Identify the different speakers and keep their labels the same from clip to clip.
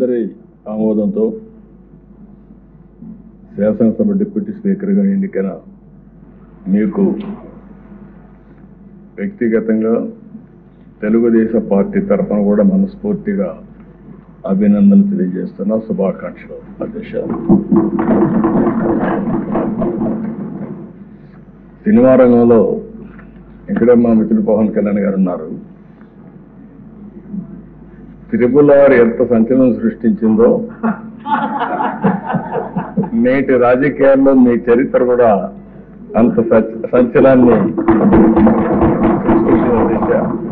Speaker 1: అందరి ఆమోదంతో శాసనసభ డిప్యూటీ స్పీకర్గా ఎన్నికైన మీకు వ్యక్తిగతంగా తెలుగుదేశం పార్టీ తరఫున కూడా మనస్ఫూర్తిగా అభినందనలు తెలియజేస్తున్నా శుభాకాంక్షలు అధ్యక్ష సినిమా రంగంలో ఇక్కడే మా మిత్రుడు పవన్ కళ్యాణ్ గారు ఉన్నారు త్రిపుల్ ఆర్ ఎంత సంచలనం సృష్టించిందో నేటి రాజకీయాల్లో మీ చరిత్ర కూడా అంత సచ్- సంచలనాన్ని సృష్టించిన దిశ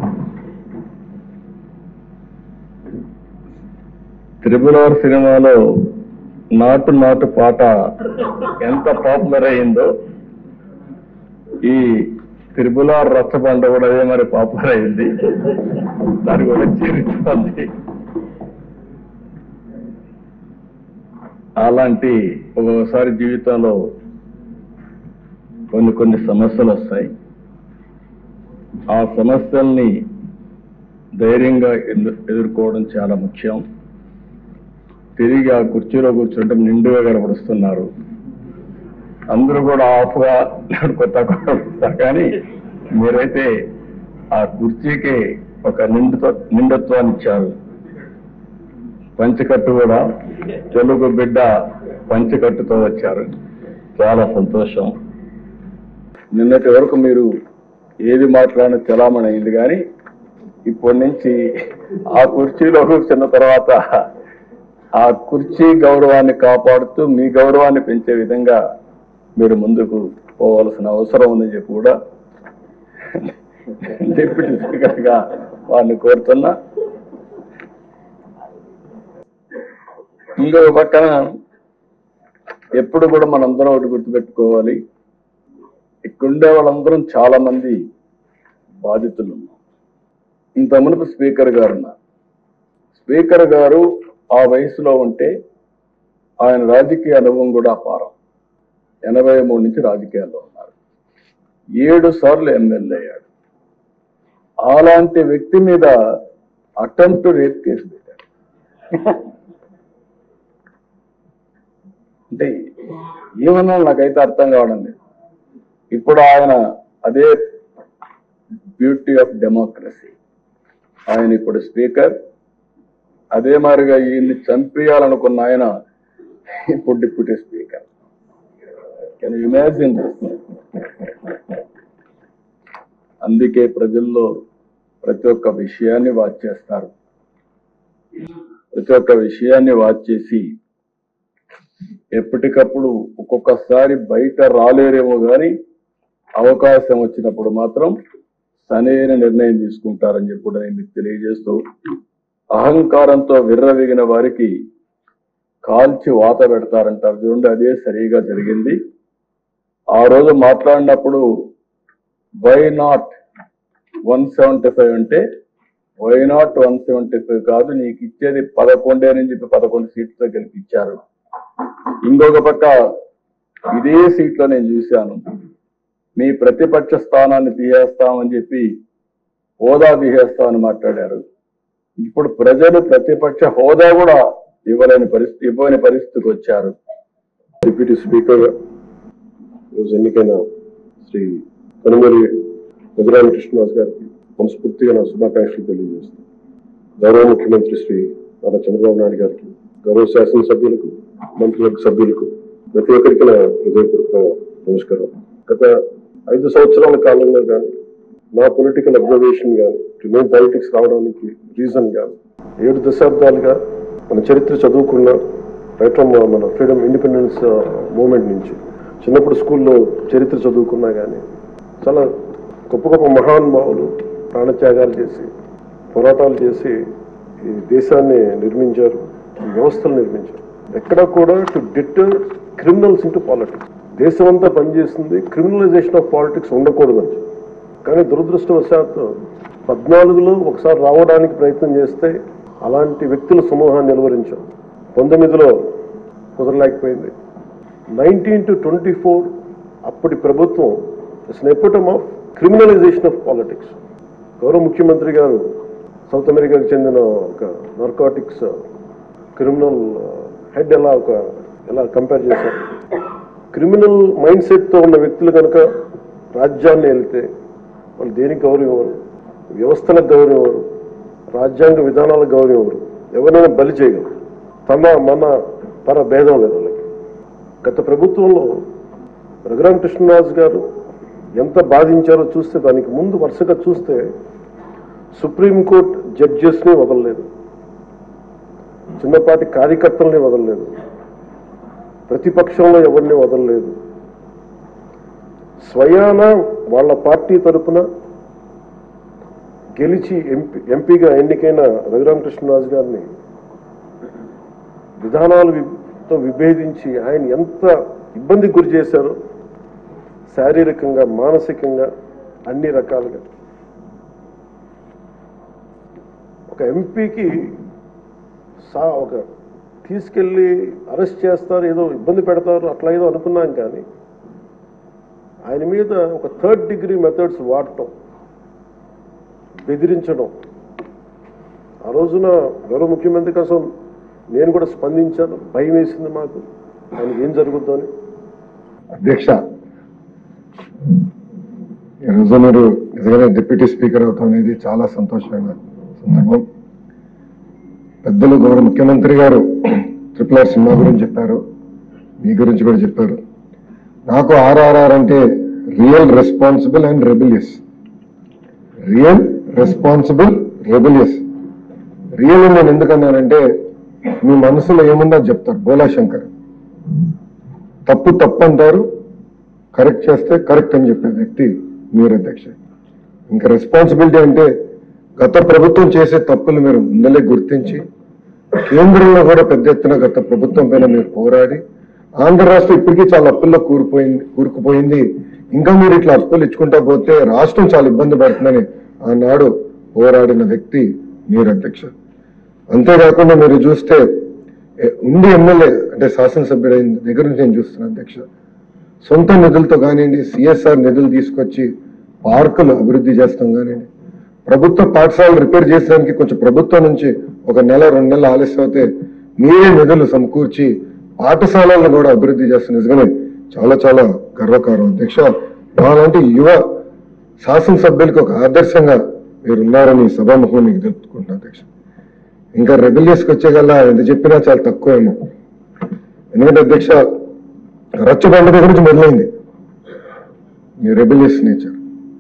Speaker 1: త్రిపుల్ ఆర్ సినిమాలో నాటు నాటు పాట ఎంత పాపులర్ అయిందో ఈ త్రిపుల్ ఆర్ రచ్చబండ కూడా అదే మరి పాపులర్ అయింది దాని కూడా చేరుతుంది అలాంటి ఒక్కొక్కసారి జీవితంలో కొన్ని కొన్ని సమస్యలు వస్తాయి ఆ సమస్యల్ని ధైర్యంగా ఎదు- ఎదుర్కోవడం చాలా ముఖ్యం తిరిగి ఆ కుర్చీలో కూర్చుంటే నిండుగా కనబడుస్తున్నారు అందరూ కూడా ఆఫ్గా కొత్త కనబడుస్తారు కానీ మీరైతే ఆ కుర్చీకి ఒక నిండుతో నిండుత్వాన్ని ఇచ్చారు పంచకట్టు కూడా తెలుగు బిడ్డ పంచకట్టుతో వచ్చారు చాలా సంతోషం నిన్నటి వరకు మీరు ఏది మాట్లాడిన చలామణి అయింది కానీ ఇప్పటి నుంచి ఆ కుర్చీలో కూర్చున్న తర్వాత ఆ కుర్చీ గౌరవాన్ని కాపాడుతూ మీ గౌరవాన్ని పెంచే విధంగా మీరు ముందుకు పోవాల్సిన అవసరం ఉందని చెప్పి కూడా డిప్యూటీ స్పీకర్గా వారిని కోరుతున్నా ఇంకొక పక్కన ఎప్పుడు కూడా మనందరం ఒకటి గుర్తుపెట్టుకోవాలి ఇక్కడుండే వాళ్ళందరం చాలా మంది బాధితులు ఉన్నాం ఇంత మునుపు స్పీకర్ గారు ఉన్నారు స్పీకర్ గారు ఆ వయసులో ఉంటే ఆయన రాజకీయ అనుభవం కూడా అపారం ఎనభై మూడు నుంచి రాజకీయాల్లో ఉన్నారు ఏడు సార్లు ఎమ్మెల్యే అయ్యాడు అలాంటి వ్యక్తి మీద అటెంప్ట్ రేప్ కేసు పెట్టారు అంటే ఏమన్నా నాకైతే అర్థం కావడం లేదు ఇప్పుడు ఆయన అదే బ్యూటీ ఆఫ్ డెమోక్రసీ ఆయన ఇప్పుడు స్పీకర్ అదే మాదిరిగా ఈయన్ని చంపేయాలనుకున్న ఆయన ఇప్పుడు డిప్యూటీ స్పీకర్ కెన్ ఇమాజిన్ అందుకే ప్రజల్లో ప్రతి ఒక్క విషయాన్ని వాచ్ చేస్తారు ప్రతి ఒక్క విషయాన్ని వాచ్ చేసి ఎప్పటికప్పుడు ఒక్కొక్కసారి బయట రాలేరేమో కానీ అవకాశం వచ్చినప్పుడు మాత్రం సరైన నిర్ణయం తీసుకుంటారని చెప్పి కూడా నేను మీకు తెలియజేస్తూ అహంకారంతో విర్రవీగిన వారికి కాల్చి వాత పెడతారంటారు చూడండి అదే సరిగా జరిగింది ఆ రోజు మాట్లాడినప్పుడు why not one seventy five అంటే why not one seventy five కాదు నీకు ఇచ్చేది పదకొండే అని చెప్పి పదకొండు సీట్లతో గెలిపించారు ఇంకొక పక్క ఇదే సీట్లో నేను చూశాను మీ ప్రతిపక్ష స్థానాన్ని తీసేస్తామని చెప్పి హోదా తీసేస్తామని మాట్లాడారు ఇప్పుడు ప్రజలు ప్రతిపక్ష హోదా కూడా ఇవ్వలేని పరిస్థితి ఇవ్వని పరిస్థితికి వచ్చారు
Speaker 2: డిప్యూటీ స్పీకర్ ఈరోజు ఎన్నికైన శ్రీ కనుమరి రఘురామకృష్ణదాస్ గారికి మనస్ఫూర్తిగా నా శుభాకాంక్షలు తెలియజేస్తాను గౌరవ ముఖ్యమంత్రి శ్రీ నారా చంద్రబాబు నాయుడు గారికి గౌరవ శాసనసభ్యులకు మంత్రులకు సభ్యులకు ప్రతి ఒక్కరికి నా హృదయపూర్వక నమస్కారం గత ఐదు సంవత్సరాల కాలంలో కానీ నా పొలిటికల్ అబ్జర్వేషన్ కానీ నేను పాలిటిక్స్ రావడానికి రీజన్ కానీ ఏడు దశాబ్దాలుగా మన చరిత్ర చదువుకున్న రైట్ ఫ్రమ్ మన ఫ్రీడమ్ ఇండిపెండెన్స్ మూమెంట్ నుంచి చిన్నప్పుడు స్కూల్లో చరిత్ర చదువుకున్నా కానీ చాలా గొప్ప గొప్ప మహానుభావులు ప్రాణత్యాగాలు చేసి పోరాటాలు చేసి ఈ దేశాన్ని నిర్మించారు ఈ వ్యవస్థలు నిర్మించారు ఎక్కడ కూడా to deter criminals into politics దేశం అంతా పనిచేస్తుంది క్రిమినలైజేషన్ ఆఫ్ పాలిటిక్స్ ఉండకూడదని చెప్పి. కానీ దురదృష్టవశాత్తు పద్నాలుగులో ఒకసారి రావడానికి ప్రయత్నం చేస్తే అలాంటి వ్యక్తుల సమూహాన్ని నిలువరించాం పంతొమ్మిదిలో కుదరలేకపోయింది నైన్టీన్ టు ట్వంటీ ఫోర్ అప్పటి ప్రభుత్వం nepotism of criminalization of politics గౌరవ ముఖ్యమంత్రి గారు సౌత్ అమెరికాకు చెందిన ఒక నార్కాటిక్స్ క్రిమినల్ హెడ్ ఎలా ఒక ఎలా కంపేర్ చేశారు క్రిమినల్ మైండ్ సెట్తో ఉన్న వ్యక్తులు కనుక రాజ్యాన్ని వెళ్తే వాళ్ళు దేనికి గౌరవం ఇవ్వరు వ్యవస్థలకు గౌరవం ఇవ్వరు రాజ్యాంగ విధానాలకు గౌరవం ఇవ్వరు ఎవరైనా బలి చేయగలరు తమ మన పర భేదం లేదు వాళ్ళకి గత ప్రభుత్వంలో రఘురామ కృష్ణరాజు గారు ఎంత బాధించారో చూస్తే దానికి ముందు వరుసగా చూస్తే సుప్రీంకోర్టు జడ్జెస్ని వదలలేదు చిన్నపాటి కార్యకర్తల్ని వదలలేదు ప్రతిపక్షంలో ఎవరిని వదలలేదు స్వయాన వాళ్ళ పార్టీ తరపున గెలిచి ఎంపీ ఎంపీగా ఎన్నికైన రఘురామకృష్ణరాజు గారిని విధానాలు వి- తో విభేదించి ఆయన ఎంత ఇబ్బందికి గురి చేశారో శారీరకంగా మానసికంగా అన్ని రకాలుగా ఒక ఎంపీకి సా ఒక తీసుకెళ్ళి అరెస్ట్ చేస్తారు ఏదో ఇబ్బంది పెడతారు అట్లా ఏదో అనుకున్నాం కానీ ఆయన మీద ఒక థర్డ్ డిగ్రీ మెథడ్స్ వాడటం బెదిరించడం ఆ రోజున గౌరవ ముఖ్యమంత్రి కోసం నేను కూడా స్పందించాను భయం వేసింది మాకు ఆయనకి ఏం జరుగుద్దో అని
Speaker 3: అధ్యక్ష ఈరోజు మీరు నిజంగానే డిప్యూటీ స్పీకర్ అవుతాం అనేది చాలా సంతోషమైన సందర్భం పెద్దలు గౌరవ ముఖ్యమంత్రి గారు ట్రిపుల్ ఆర్ సినిమా గురించి చెప్పారు మీ గురించి కూడా చెప్పారు నాకు ఆర్ఆర్ఆర్ అంటే real responsible and rebellious real responsible rebellious real నేను ఎందుకన్నానంటే మీ మనసులో ఏముందో అది చెప్తారు బోలా శంకర్ తప్పు తప్పు అంటారు కరెక్ట్ చేస్తే కరెక్ట్ అని చెప్పే వ్యక్తి మీరు అధ్యక్ష ఇంకా రెస్పాన్సిబిలిటీ అంటే గత ప్రభుత్వం చేసే తప్పులు మీరు ముందలే గుర్తించి కేంద్రంలో కూడా పెద్ద ఎత్తున గత ప్రభుత్వం పైన మీరు పోరాడి ఆంధ్ర రాష్ట్రం ఇప్పటికీ చాలా అప్పుల్లో కూరుపోయింది కూరుకుపోయింది ఇంకా మీరు ఇట్లా అప్పులు ఇచ్చుకుంటా పోతే రాష్ట్రం చాలా ఇబ్బంది పడుతుందని ఆనాడు పోరాడిన వ్యక్తి మీరు అధ్యక్ష అంతేకాకుండా మీరు చూస్తే ఏ, ఉండి ఎమ్మెల్యే అంటే శాసనసభ్యుడైన దగ్గర నుంచి నేను చూస్తున్నాను అధ్యక్ష సొంత నిధులతో కానివ్వండి సిఎస్ఆర్ నిధులు తీసుకొచ్చి పార్కులు అభివృద్ధి చేస్తాం కానివ్వండి ప్రభుత్వ పాఠశాలలు రిపేర్ చేసడానికి కొంచెం ప్రభుత్వం నుంచి ఒక నెల రెండు నెలలు ఆలస్యం అయితే మీరే నిధులు సమకూర్చి పాఠశాలలను కూడా అభివృద్ధి చేస్తున్న నిజంగానే చాలా చాలా గర్వకారం అధ్యక్ష అలాంటి యువ శాసనసభ్యులకు ఒక ఆదర్శంగా మీరు ఉన్నారని సభాముఖం మీకు తెలుపుకుంటున్నాను అధ్యక్ష ఇంకా రెబిలియస్కి వచ్చేగల్లా ఎంత చెప్పినా చాలా తక్కువేమో ఎందుకంటే అధ్యక్ష రచ్చబండ దగ్గర నుంచి మొదలైంది మీ రెబిలియస్ నేచర్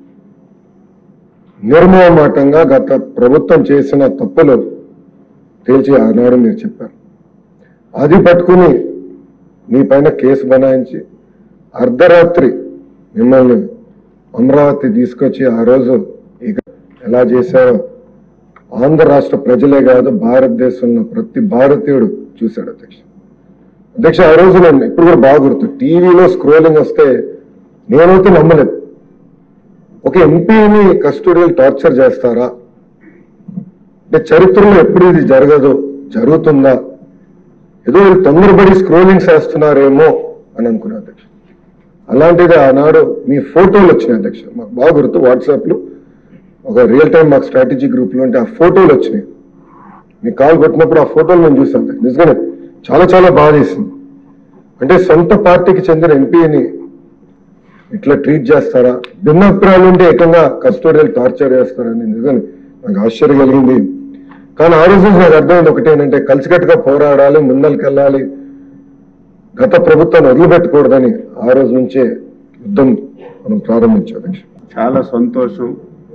Speaker 3: నిర్మోహమాటంగా గత ప్రభుత్వం చేసిన తప్పులు తేల్చి ఆనాడు మీరు చెప్పారు అది పట్టుకుని మీ పైన కేసు బనాయించి అర్ధరాత్రి మిమ్మల్ని అమరావతి తీసుకొచ్చి ఆ రోజు ఇక ఎలా చేశారో ఆంధ్ర రాష్ట్ర ప్రజలే కాదు భారతదేశంలో ప్రతి భారతీయుడు చూశాడు అధ్యక్ష అధ్యక్ష ఆ రోజు నేను ఇప్పుడు కూడా బాగా గుర్తు టీవీలో స్క్రోలింగ్ వస్తే నేనైతే నమ్మలేదు ఒక ఎంపీని కస్టోడియల్ టార్చర్ చేస్తారా అంటే చరిత్రలో ఎప్పుడు ఇది జరగదు జరుగుతుందా ఏదో వీళ్ళు తొందరపడి స్క్రోలింగ్స్ వేస్తున్నారేమో అని అనుకున్నా అధ్యక్ష అలాంటిది ఆనాడు మీ ఫోటోలు వచ్చినాయి అధ్యక్ష మాకు బాగా గుర్తు వాట్సాప్లో ఒక రియల్ టైం మాకు స్ట్రాటజీ గ్రూప్లో ఉంటే ఆ ఫోటోలు వచ్చినాయి మీకు కాల్ కొట్టినప్పుడు ఆ ఫోటోలు నేను చూసాను నిజంగానే చాలా చాలా బాధ వేసింది అంటే సొంత పార్టీకి చెందిన ఎంపీని ఇట్లా ట్రీట్ చేస్తారా భిన్నాభిప్రాయాలు ఉంటే ఏకంగా కస్టోడియల్ టార్చర్ చేస్తారని నిజంగా నాకు ఆశ్చర్యం కలిగింది కానీ ఆ రోజు నుంచి నాకు అర్థమైంది ఒకటేనంటే కలిసికట్టుగా పోరాడాలి ముందరికెళ్ళాలి గత ప్రభుత్వాన్ని వదిలిపెట్టకూడదని ఆ రోజు నుంచే యుద్ధం మనం ప్రారంభించాం అధ్యక్ష
Speaker 4: చాలా సంతోషం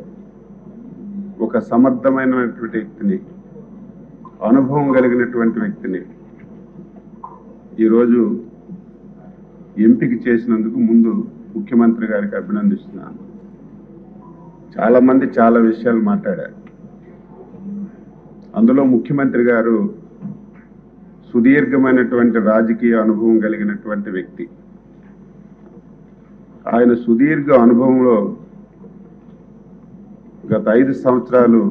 Speaker 4: ఒక సమర్థమైనటువంటి వ్యక్తిని అనుభవం కలిగినటువంటి వ్యక్తిని ఈరోజు ఎంపిక చేసినందుకు ముందు ముఖ్యమంత్రి గారికి అభినందిస్తున్నాను చాలా మంది చాలా విషయాలు మాట్లాడారు అందులో ముఖ్యమంత్రి గారు సుదీర్ఘమైనటువంటి రాజకీయ అనుభవం కలిగినటువంటి వ్యక్తి ఆయన సుదీర్ఘ అనుభవంలో గత ఐదు సంవత్సరాలు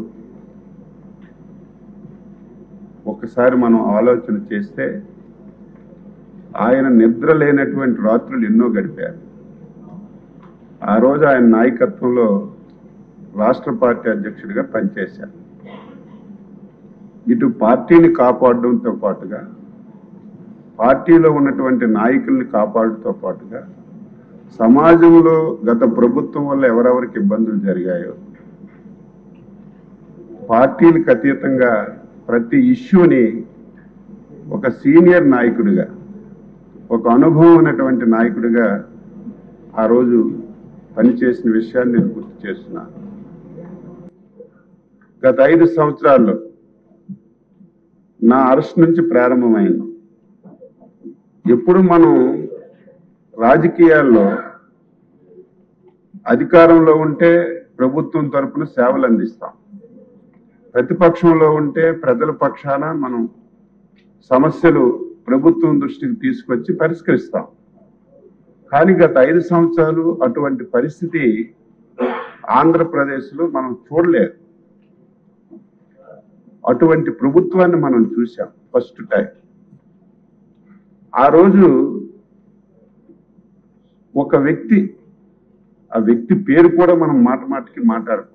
Speaker 4: ఒక్కసారి మనం ఆలోచన చేస్తే ఆయన నిద్ర లేనటువంటి రాత్రులు ఎన్నో గడిపారు ఆ రోజు ఆయన నాయకత్వంలో రాష్ట్ర పార్టీ అధ్యక్షుడిగా పనిచేశారు ఇటు పార్టీని కాపాడడంతో పాటుగా పార్టీలో ఉన్నటువంటి నాయకుల్ని కాపాడటంతో పాటుగా సమాజంలో గత ప్రభుత్వం వల్ల ఎవరెవరికి ఇబ్బందులు జరిగాయో పార్టీలకు అతీతంగా ప్రతి ఇష్యూని ఒక సీనియర్ నాయకుడిగా ఒక అనుభవం ఉన్నటువంటి నాయకుడిగా ఆ రోజు పనిచేసిన విషయాన్ని నేను గుర్తు చేస్తున్నాను గత ఐదు సంవత్సరాల్లో నా అరెస్ట్ నుంచి ప్రారంభమైంది ఎప్పుడు మనం రాజకీయాల్లో అధికారంలో ఉంటే ప్రభుత్వం తరపున సేవలు అందిస్తాం ప్రతిపక్షంలో ఉంటే ప్రజల పక్షాన మనం సమస్యలు ప్రభుత్వం దృష్టికి తీసుకొచ్చి పరిష్కరిస్తాం కానీ గత ఐదు సంవత్సరాలు అటువంటి పరిస్థితి ఆంధ్రప్రదేశ్లో మనం చూడలేదు అటువంటి ప్రభుత్వాన్ని మనం చూసాం ఫస్ట్ టైం ఆ రోజు ఒక వ్యక్తి ఆ వ్యక్తి పేరు కూడా మనం మాట మాటకి మాట్లాడుకో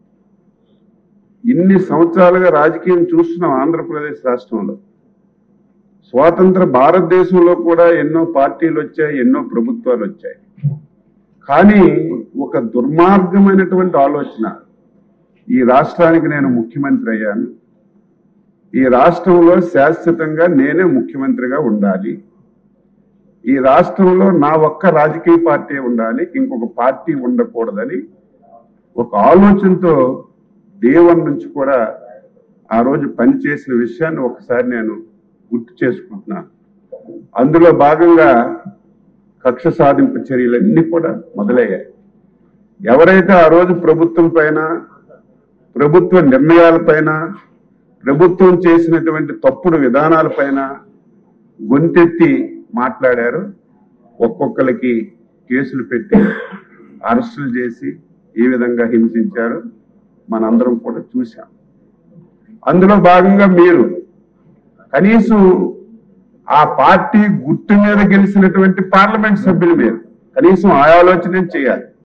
Speaker 4: ఇన్ని సంవత్సరాలుగా రాజకీయం చూస్తున్నాం ఆంధ్రప్రదేశ్ రాష్ట్రంలో స్వాతంత్ర భారతదేశంలో కూడా ఎన్నో పార్టీలు వచ్చాయి ఎన్నో ప్రభుత్వాలు వచ్చాయి కానీ ఒక దుర్మార్గమైనటువంటి ఆలోచన ఈ రాష్ట్రానికి నేను ముఖ్యమంత్రి అయ్యాను ఈ రాష్ట్రంలో శాశ్వతంగా నేనే ముఖ్యమంత్రిగా ఉండాలి ఈ రాష్ట్రంలో నా ఒక్క రాజకీయ పార్టీ ఉండాలి ఇంకొక పార్టీ ఉండకూడదని ఒక ఆలోచనతో దేవన్ నుంచి కూడా ఆ రోజు పనిచేసిన విషయాన్ని ఒకసారి నేను గుర్తు చేసుకుంటున్నాను అందులో భాగంగా కక్ష సాధింపు చర్యలన్నీ కూడా మొదలయ్యాయి ఎవరైతే ఆ రోజు ప్రభుత్వం పైన ప్రభుత్వ నిర్ణయాలపైన ప్రభుత్వం చేసినటువంటి తప్పుడు విధానాలపైన గొంతెత్తి మాట్లాడారు ఒక్కొక్కరికి కేసులు పెట్టి అరెస్టులు చేసి ఏ విధంగా హింసించారు మనందరం కూడా చూశాం అందులో భాగంగా మీరు కనీసం ఆ పార్టీ గుర్తు మీద గెలిచినటువంటి పార్లమెంట్ సభ్యులు మీరు కనీసం ఆ ఆలోచన చేయాలి